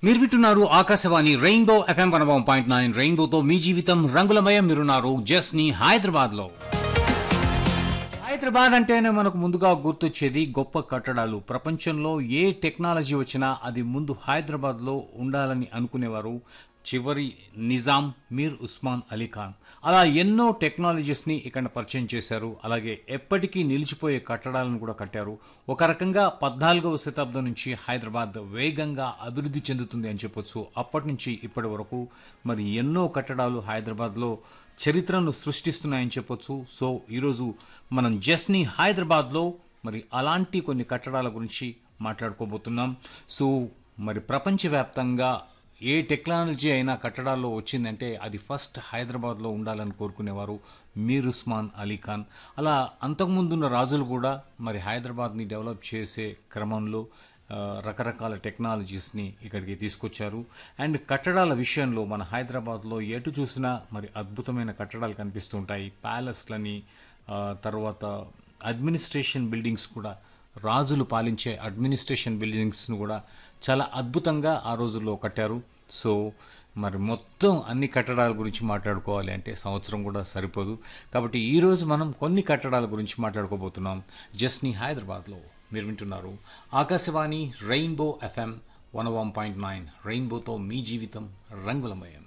మీరు వింటున్నారు Akashvani rainbow FM one one point nine రెయిన్బోతో మీ జీవితం రంగులమయం మీరున్నారు జస్ని హైదరాబాద్ లో హైదరాబాద్ అంటేనే మనకు ముందుగా గుర్తొచ్చేది గొప్ప కట్టడాలు ప్రపంచంలో ఏ టెక్నాలజీ వచ్చినా అది ముందు హైదరాబాద్ లో ఉండాలని అనుకునేవారు చివరి నిజాం మీర్ ఉస్మాన్ అలీ ఖాన్ అలా ఎన్నో టెక్నాలజీస్ని ఇక్కడ పరిచయం చేశారు అలాగే ఎప్పటికీ నిలిచిపోయే కట్టడాలను కూడా కట్టారు ఒక రకంగా పద్నాలుగవ శతాబ్దం నుంచి హైదరాబాద్ వేగంగా అభివృద్ధి చెందుతుంది అని చెప్పొచ్చు అప్పటి నుంచి ఇప్పటి వరకు మరి ఎన్నో కట్టడాలు హైదరాబాద్లో చరిత్రను సృష్టిస్తున్నాయని చెప్పొచ్చు సో ఈరోజు మనం జస్ని హైదరాబాద్లో మరి అలాంటి కొన్ని కట్టడాల గురించి మాట్లాడుకోబోతున్నాం సో మరి ప్రపంచవ్యాప్తంగా ఏ టెక్నాలజీ అయినా కట్టడాల్లో వచ్చిందంటే అది ఫస్ట్ హైదరాబాద్లో ఉండాలని కోరుకునేవారు మీర్ ఉస్మాన్ అలీ ఖాన్ అలా అంతకుముందున్న రాజులు కూడా మరి హైదరాబాద్ని డెవలప్ చేసే క్రమంలో ఆ, రకరకాల టెక్నాలజీస్ని ఇక్కడికి తీసుకొచ్చారు అండ్ కట్టడాల విషయంలో మన హైదరాబాద్లో ఎటు చూసినా మరి అద్భుతమైన కట్టడాలు కనిపిస్తుంటాయి ప్యాలెస్లని ఆ, తర్వాత అడ్మినిస్ట్రేషన్ బిల్డింగ్స్ కూడా రాజులు పాలించే అడ్మినిస్ట్రేషన్ బిల్డింగ్స్ను కూడా చాలా అద్భుతంగా ఆ రోజుల్లో కట్టారు సో మరి మొత్తం అన్ని కట్టడాల గురించి మాట్లాడుకోవాలి అంటే సంవత్సరం కూడా సరిపోదు కాబట్టి ఈరోజు మనం కొన్ని కట్టడాల గురించి మాట్లాడుకోబోతున్నాం జస్ని హైదరాబాద్లో మీరు వింటున్నారు Akashvani rainbow FM one one point nine రెయిన్బోతో మీ జీవితం రంగులమయం